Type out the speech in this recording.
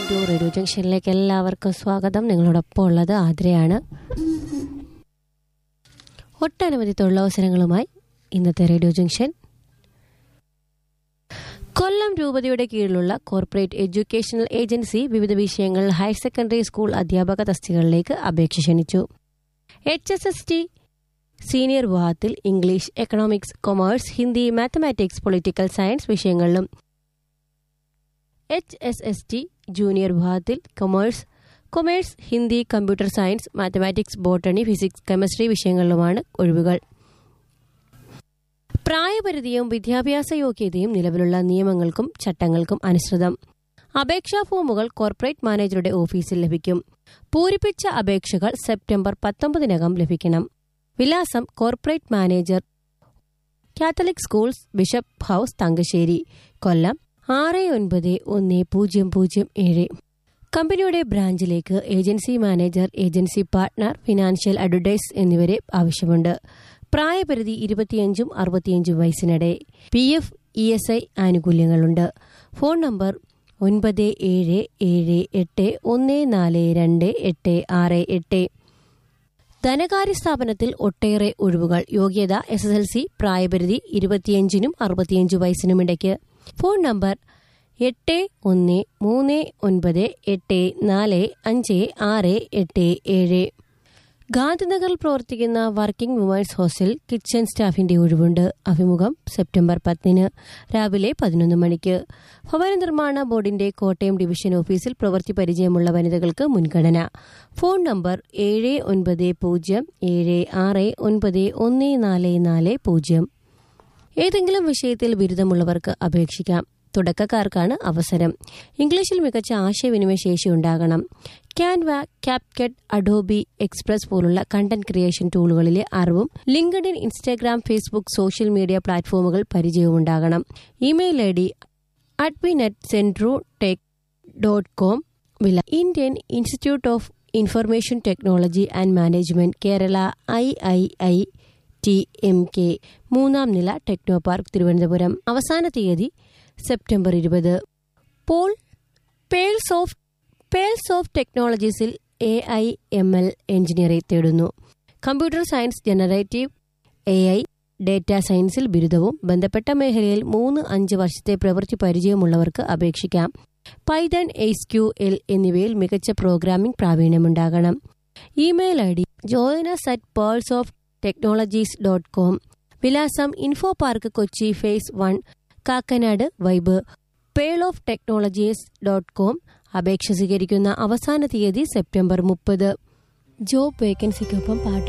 to radio ജംഗ്ഷനിലേക്ക് എല്ലാവർക്കും സ്വാഗതം നിങ്ങളോടൊപ്പം ഉള്ളത് ആതിരയാണ് ഒട്ടനവധി തൊഴിലവസരങ്ങളുമായി ഇന്നത്തെ റേഡിയോ ജംഗ്ഷൻ കൊല്ലം രൂപതയുടെ കീഴിലുള്ള കോർപ്പറേറ്റ് എഡ്യൂക്കേഷണൽ ഏജൻസി വിവിധ വിഷയങ്ങൾ ഹയർ സെക്കൻഡറി സ്കൂൾ അധ്യാപക തസ്തികകളിലേക്ക് അപേക്ഷ ക്ഷണിച്ചു H S S T senior വിഭാഗത്തിൽ English economics commerce Hindi mathematics political science വിഷയങ്ങളിലും H S S T junior വിഭാഗത്തിൽ commerce commerce Hindi computer science mathematics botany physics chemistry വിഷയങ്ങളിലുമാണ് ഒഴിവുകൾ പ്രായപരിധിയും വിദ്യാഭ്യാസ യോഗ്യതയും നിലവിലുള്ള നിയമങ്ങൾക്കും ചട്ടങ്ങൾക്കും അനുസൃതം അപേക്ഷാ ഫോമുകൾ കോർപ്പറേറ്റ് മാനേജറുടെ ഓഫീസിൽ ലഭിക്കും പൂരിപ്പിച്ച അപേക്ഷകൾ സെപ്റ്റംബർ പത്തൊമ്പതിനകം ലഭിക്കണം വിലാസം corporate manager catholic schools bishop house Thangassery Kollam ആറ് ഒൻപത് ഒന്ന് പൂജ്യം പൂജ്യം ഏഴ് കമ്പനിയുടെ ബ്രാഞ്ചിലേക്ക് agency manager agency partner financial advertise എന്നിവരെ ആവശ്യമുണ്ട് പ്രായപരിധി ഇരുപത്തിയഞ്ചും അറുപത്തിയഞ്ചും വയസ്സിനിടെ P F E S I ആനുകൂല്യങ്ങളുണ്ട് ഫോൺ നമ്പർ ഒൻപത് ഏഴ് ഏഴ് എട്ട് ഒന്ന് നാല് രണ്ട് എട്ട് ആറ് എട്ട് ധനകാര്യ സ്ഥാപനത്തിൽ ഒട്ടേറെ ഒഴിവുകൾ യോഗ്യത എസ് എസ് എൽ സി പ്രായപരിധി ഇരുപത്തിയഞ്ചിനും അറുപത്തിയഞ്ചു വയസ്സിനും ഇടയ്ക്ക് ഫോൺ നമ്പർ എട്ട് ഒന്ന് മൂന്ന് ഒൻപത് എട്ട് നാല് അഞ്ച് ആറ് എട്ട് ഏഴ് ഗാന്ധിനഗറിൽ പ്രവർത്തിക്കുന്ന വർക്കിംഗ് വുമൻസ് ഹോസ്റ്റൽ കിച്ചൺ സ്റ്റാഫിന്റെ ഒഴിവുണ്ട് അഭിമുഖം സെപ്റ്റംബർ പത്തിന് രാവിലെ പതിനൊന്ന് മണിക്ക് ഭവന നിർമ്മാണ ബോർഡിന്റെ കോട്ടയം ഡിവിഷൻ ഓഫീസിൽ പ്രവൃത്തി പരിചയമുള്ള വനിതകൾക്ക് മുൻഗണന ഫോൺ നമ്പർ ഏഴ് ഒൻപത് പൂജ്യം ഏഴ് ആറ് ഒൻപത് ഒന്ന് നാല് നാല് പൂജ്യം ഏതെങ്കിലും വിഷയത്തിൽ ബിരുദമുള്ളവർക്ക് അപേക്ഷിക്കാം തുടക്കക്കാർക്കാണ് അവസരം ഇംഗ്ലീഷിൽ മികച്ച ആശയവിനിമയ ശേഷി ഉണ്ടാകണം ക്യാൻവ ക്യാപ്കറ്റ് അഡോബി എക്സ്പ്രസ് പോലുള്ള കണ്ടന്റ് ക്രിയേഷൻ ടൂളുകളിലെ അറിവും LinkedIn Instagram Facebook social media പ്ലാറ്റ്ഫോമുകൾ പരിചയവും ഉണ്ടാകണം email I D admin at centro tech dot com വില Indian institute of information technology and management Kerala I I I T M K മൂന്നാം നില techno park Thiruvananthapuram അവസാന തീയതി സെപ്റ്റംബർ ഇരുപത് പോൾ പേൾസ് ഓഫ് പേൾസ് ഓഫ് ടെക്നോളജീസിൽ എ ഐ എം എൽ എഞ്ചിനീയറെ തേടുന്നു computer science generative A I data സയൻസിൽ ബിരുദവും ബന്ധപ്പെട്ട മേഖലയിൽ മൂന്ന് അഞ്ച് വർഷത്തെ പ്രവൃത്തി പരിചയമുള്ളവർക്ക് അപേക്ഷിക്കാം പൈതൺ എയ്സ് ക്യു എൽ എന്നിവയിൽ മികച്ച പ്രോഗ്രാമിംഗ് പ്രാവീണ്യമുണ്ടാകണം email I D join us at pearls of technologies dot com വിലാസം info park Kochi phase one Kakkanad വൈബ് pearl of technologies dot com അപേക്ഷ സ്വീകരിക്കുന്ന അവസാന തീയതി സെപ്റ്റംബർ മുപ്പത് ജോബ് വേക്കൻസിക്കൊപ്പം പാട്ട്